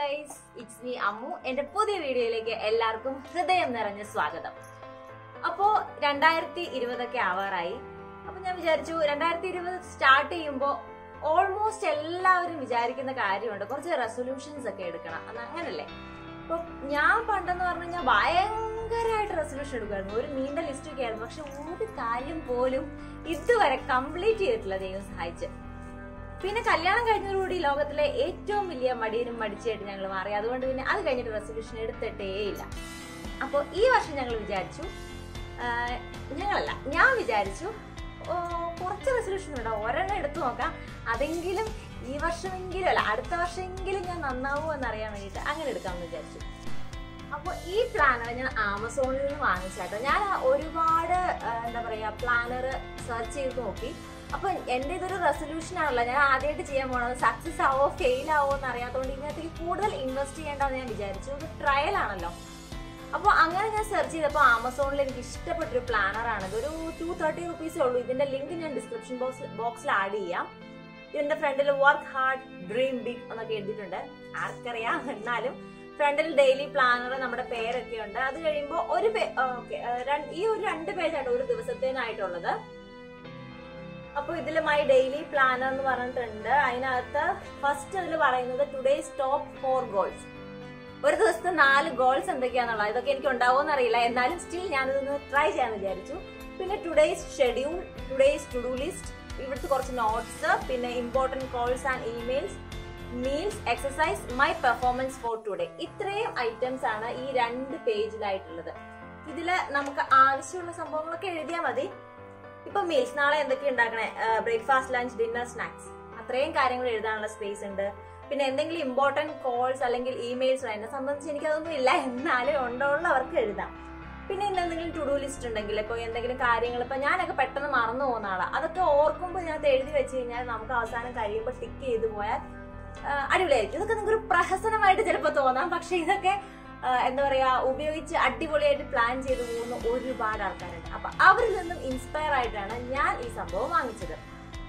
guys it's me Ammu എന്റെ പുതിയ വീഡിയോയിലേക്ക് എല്ലാവർക്കും ഹൃദയം നിറഞ്ഞ സ്വാഗതം അപ്പോ രണ്ടായിരത്തി ഇരുപതൊക്കെ ആവാറായി അപ്പൊ ഞാൻ വിചാരിച്ചു രണ്ടായിരത്തി ഇരുപത് സ്റ്റാർട്ട് ചെയ്യുമ്പോൾ ഓൾമോസ്റ്റ് എല്ലാവരും വിചാരിക്കുന്ന കാര്യമുണ്ട് കുറച്ച് റെസൊല്യൂഷൻസ് ഒക്കെ എടുക്കണം അത് അങ്ങനല്ലേ അപ്പൊ ഞാൻ പണ്ടെന്ന് പറഞ്ഞു കഴിഞ്ഞാൽ ഭയങ്കരമായിട്ട് റെസൊല്യൂഷൻ എടുക്കുമായിരുന്നു ഒരു നീണ്ട ലിസ്റ്റ് ഒക്കെ ആയിരുന്നു പക്ഷെ ഒരു കാര്യം പോലും ഇതുവരെ കംപ്ലീറ്റ് ചെയ്തിട്ടില്ല ദൈവം സഹായിച്ച് പിന്നെ കല്യാണം കഴിഞ്ഞതോടുകൂടി ലോകത്തിലെ ഏറ്റവും വലിയ മടിയനും മടിച്ചായിട്ട് ഞങ്ങൾ മാറി അതുകൊണ്ട് പിന്നെ അത് കഴിഞ്ഞിട്ട് റെസൊല്യൂഷൻ എടുത്തിട്ടേ ഇല്ല അപ്പോൾ ഈ വർഷം ഞങ്ങൾ വിചാരിച്ചു ആഹ്, ഞങ്ങളല്ല ഞാൻ വിചാരിച്ചു ഓ, കുറച്ച് റെസൊല്യൂഷൻ ഉണ്ട് ഒരെണ്ണം എടുത്തു നോക്കാം അതെങ്കിലും ഈ വർഷമെങ്കിലും അല്ല അടുത്ത വർഷമെങ്കിലും ഞാൻ നന്നാവൂ എന്നറിയാൻ വേണ്ടിയിട്ട് അങ്ങനെ എടുക്കാമെന്ന് വിചാരിച്ചു അപ്പോൾ ഈ പ്ലാനർ ഞാൻ ആമസോണിൽ നിന്ന് വാങ്ങിച്ചാട്ടോ ഞാൻ ഒരുപാട് ആ, എന്താ പറയാ പ്ലാനർ സെർച്ച് ചെയ്ത് നോക്കി അപ്പൊ എന്റെ ഇതൊരു റെസൊല്യൂഷൻ ആണല്ലോ ഞാൻ ആദ്യമായിട്ട് ചെയ്യാൻ പോണത് സക്സസ് ആവോ ഫെയിൽ ആവോ എന്ന് അറിയാത്തതുകൊണ്ട് ഇതിനകത്തേക്ക് കൂടുതൽ ഇൻവെസ്റ്റ് ചെയ്യേണ്ടെന്ന് ഞാൻ വിചാരിച്ചു ഇത് ട്രയൽ ആണല്ലോ അപ്പോൾ അങ്ങനെ ഞാൻ സെർച്ച് ചെയ്തപ്പോൾ ആമസോണിൽ എനിക്ക് ഇഷ്ടപ്പെട്ടൊരു പ്ലാനർ ആണ് ഇതൊരു ടു തേർട്ടി റുപ്പീസേ ഉള്ളൂ ഇതിന്റെ ലിങ്ക് ഞാൻ ഡിസ്ക്രിപ്ഷൻ ബോക്സ് ബോക്സിൽ ആഡ് ചെയ്യാം ഇതിന്റെ ഫ്രണ്ടിൽ വർക്ക് ഹാർഡ് ഡ്രീം ബിഗ് എന്നൊക്കെ എഴുതിയിട്ടുണ്ട് ആർക്കറിയാം എന്നാലും ഫ്രണ്ടിൽ ഡെയിലി പ്ലാനർ നമ്മുടെ പേരൊക്കെ ഉണ്ട് അത് കഴിയുമ്പോൾ ഒരു പേ ഓക്കെ ഈ ഒരു രണ്ട് പേജാണ് ഒരു ദിവസത്തേനായിട്ടുള്ളത് അപ്പൊ ഇതിൽ മൈ ഡെയിലി പ്ലാനർ എന്ന് പറഞ്ഞിട്ടുണ്ട് അതിനകത്ത് ഫസ്റ്റ് അതിൽ പറയുന്നത് ടുഡേസ് ടോപ്പ് ഫോർ ഗോൾസ് ഒരു ദിവസത്തെ നാല് ഗോൾസ് എന്തൊക്കെയാണെന്നുള്ളത് ഇതൊക്കെ എനിക്ക് ഉണ്ടാവുമെന്ന് അറിയില്ല എന്നാലും സ്റ്റിൽ ഞാനിതൊന്ന് ട്രൈ ചെയ്യാന്ന് വിചാരിച്ചു പിന്നെ today's schedule today's to do list ഇവിടുത്തെ കുറച്ച് നോട്ട്സ് പിന്നെ important calls and emails meals exercise my performance for today ഇത്രയും ഐറ്റംസ് ആണ് ഈ രണ്ട് പേജിലായിട്ടുള്ളത് ഇതില് നമുക്ക് ആവശ്യമുള്ള സംഭവങ്ങളൊക്കെ എഴുതിയാൽ മതി ഇപ്പൊ മീൽസ് നാളെ എന്തൊക്കെ ഉണ്ടാക്കണേ ബ്രേക്ക്ഫാസ്റ്റ് ലഞ്ച് ഡിന്നർ സ്നാക്സ് അത്രയും കാര്യങ്ങൾ എഴുതാനുള്ള സ്പേസ് ഉണ്ട് പിന്നെ എന്തെങ്കിലും ഇമ്പോർട്ടന്റ് കോൾസ് അല്ലെങ്കിൽ ഇമെയിൽസ് എന്നെ സംബന്ധിച്ച് എനിക്കതൊന്നും ഇല്ല എന്നാലും ഉണ്ടുള്ളവർക്ക് എഴുതാം പിന്നെ ഇന്ന് എന്തെങ്കിലും ടു ഡു ലിസ്റ്റ് ഉണ്ടെങ്കിൽ ഇപ്പോൾ എന്തെങ്കിലും കാര്യങ്ങൾ ഇപ്പൊ ഞാനൊക്കെ പെട്ടെന്ന് മറന്നു പോകുന്ന ആളാണ് അതൊക്കെ ഓർക്കുമ്പോൾ ഇതിനകത്ത് എഴുതി വെച്ച് കഴിഞ്ഞാൽ നമുക്ക് അവസാനം കഴിയുമ്പോൾ ടിക്ക് ചെയ്ത് പോയാൽ ആ, അടിപൊളിയായിരിക്കും ഇതൊക്കെ നിങ്ങൾക്ക് ഒരു പ്രഹസനമായിട്ട് ചിലപ്പോൾ തോന്നാം പക്ഷെ ഇതൊക്കെ ആ, എന്താ പറയാ ഉപയോഗിച്ച് അടിപൊളിയായിട്ട് പ്ലാൻ ചെയ്ത് പോകുന്ന ഒരുപാട് ആൾക്കാരുണ്ട് അപ്പൊ അവരിൽ നിന്നും ഇൻസ്പയർ ആയിട്ടാണ് ഞാൻ ഈ സംഭവം വാങ്ങിച്ചത്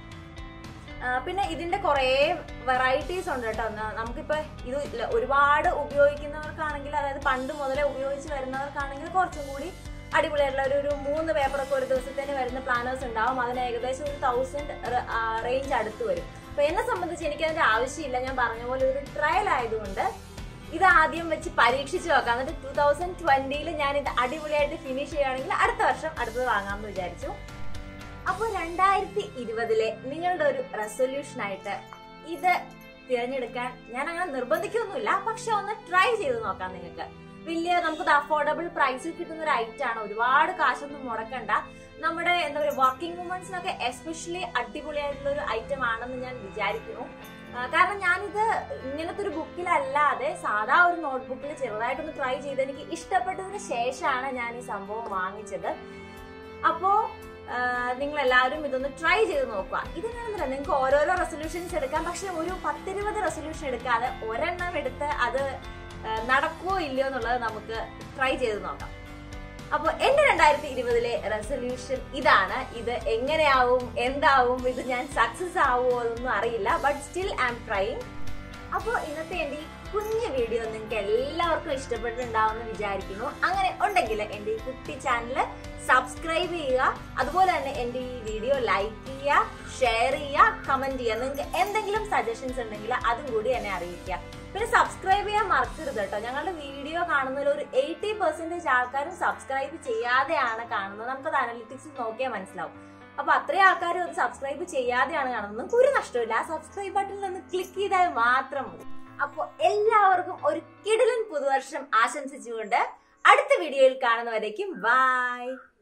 ആ, പിന്നെ ഇതിന്റെ കുറേ വെറൈറ്റീസ് ഉണ്ട് കേട്ടോ ന- നമുക്കിപ്പോ ഇത് ഇല്ല, ഒരുപാട് ഉപയോഗിക്കുന്നവർക്കാണെങ്കിൽ അതായത് പണ്ട് മുതലേ ഉപയോഗിച്ച് വരുന്നവർക്കാണെങ്കിൽ കുറച്ചും കൂടി അടിപൊളിയായിട്ടുള്ള ഒരു ഒരു മൂന്ന് പേപ്പറൊക്കെ ഒരു ദിവസത്തേന് വരുന്ന പ്ലാനേഴ്സ് ഉണ്ടാവും അതിന് ഏകദേശം ഒരു തൗസൻഡ് റേഞ്ച് അടുത്ത് വരും അപ്പൊ എന്നെ സംബന്ധിച്ച് എനിക്ക് അതിന്റെ ആവശ്യമില്ല ഞാൻ പറഞ്ഞ പോലെ ഒരു ട്രയൽ ആയതുകൊണ്ട് ഇത് ആദ്യം വെച്ച് പരീക്ഷിച്ച് നോക്കാം എന്നിട്ട് ടൂ തൗസൻഡ് ട്വന്റിയിൽ ഞാൻ ഇത് അടിപൊളിയായിട്ട് ഫിനിഷ് ചെയ്യുകയാണെങ്കിൽ അടുത്ത വർഷം അടുത്തത് വാങ്ങാമെന്ന് വിചാരിച്ചു അപ്പോൾ രണ്ടായിരത്തി ഇരുപതിലെ നിങ്ങളുടെ ഒരു റെസൊല്യൂഷൻ ആയിട്ട് ഇത് തിരഞ്ഞെടുക്കാൻ ഞാൻ അങ്ങനെ നിർബന്ധിക്കൊന്നുമില്ല പക്ഷെ ഒന്ന് ട്രൈ ചെയ്ത് നോക്കാം നിങ്ങൾക്ക് വലിയ നമുക്കത് അഫോർഡബിൾ പ്രൈസിൽ കിട്ടുന്ന ഒരു ഐറ്റം ആണ് ഒരുപാട് കാശൊന്നും മുടക്കണ്ട നമ്മുടെ എന്താ പറയുക വർക്കിംഗ് വുമൻസിനൊക്കെ എസ്പെഷ്യലി അടിപൊളിയായിട്ടുള്ള ഒരു ഐറ്റം ആണെന്ന് ഞാൻ വിചാരിക്കുന്നു ആ, കാരണം ഞാനിത് ഇങ്ങനത്തെ ഒരു ബുക്കിലല്ലാതെ സാധാ ഒരു നോട്ട്ബുക്കിൽ ചെറുതായിട്ടൊന്ന് ട്രൈ ചെയ്ത് എനിക്ക് ഇഷ്ടപ്പെട്ടതിന് ശേഷമാണ് ഞാൻ ഈ സംഭവം വാങ്ങിച്ചത് അപ്പോ നിങ്ങൾ എല്ലാവരും ഇതൊന്ന് ട്രൈ ചെയ്ത് നോക്കുക ഇതിനാണെന്നില്ല നിങ്ങൾക്ക് ഓരോരോ റെസൊല്യൂഷൻസ് എടുക്കാം പക്ഷെ ഒരു പത്തിരുപത് റെസൊല്യൂഷൻ എടുക്കാതെ ഒരെണ്ണം എടുത്ത് അത് ആ, നടക്കുവോ ഇല്ലയോ എന്നുള്ളത് നമുക്ക് ട്രൈ ചെയ്ത് നോക്കാം അപ്പോൾ എന്റെ രണ്ടായിരത്തി ഇരുപതിലെ റെസൊല്യൂഷൻ ഇതാണ് ഇത് എങ്ങനെയാവും എന്താവും ഇത് ഞാൻ സക്സസ് ആവുമോ എന്നൊന്നും അറിയില്ല but still I'm trying അപ്പോൾ ഇന്നത്തെ എൻ്റെ ഈ കുഞ്ഞു വീഡിയോ നിങ്ങൾക്ക് എല്ലാവർക്കും ഇഷ്ടപ്പെട്ടിട്ടുണ്ടാവുമെന്ന് വിചാരിക്കുന്നു അങ്ങനെ ഉണ്ടെങ്കിൽ എൻ്റെ ഈ കുട്ടി ചാനൽ സബ്സ്ക്രൈബ് ചെയ്യുക അതുപോലെ തന്നെ എൻ്റെ ഈ വീഡിയോ ലൈക്ക് ചെയ്യുക ഷെയർ ചെയ്യുക കമന്റ് ചെയ്യുക നിങ്ങൾക്ക് എന്തെങ്കിലും സജഷൻസ് ഉണ്ടെങ്കിൽ അതും കൂടി എന്നെ അറിയിക്കുക പിന്നെ സബ്സ്ക്രൈബ് ചെയ്യാൻ മറക്കരുത് കേട്ടോ ഞങ്ങളുടെ വീഡിയോ കാണുന്നതിൽ ഒരു എയ്റ്റി പെർസെന്റേജ് ആൾക്കാരും സബ്സ്ക്രൈബ് ചെയ്യാതെയാണ് കാണുന്നത് നമുക്കത് അനലിറ്റിക്സ് നോക്കിയാൽ മനസ്സിലാവും അപ്പൊ അത്രയും ആൾക്കാരും അത് സബ്സ്ക്രൈബ് ചെയ്യാതെയാണ് കാണുന്നത് നിങ്ങൾക്ക് ഒരു നഷ്ടമില്ല ആ സബ്സ്ക്രൈബ് ബട്ടണിൽ ഒന്ന് ക്ലിക്ക് ചെയ്താൽ മാത്രം മതി അപ്പോൾ എല്ലാവർക്കും ഒരു കിടിലൻ പുതുവർഷം ആശംസിച്ചുകൊണ്ട് അടുത്ത വീഡിയോയിൽ കാണുന്നവരേക്കും ബൈ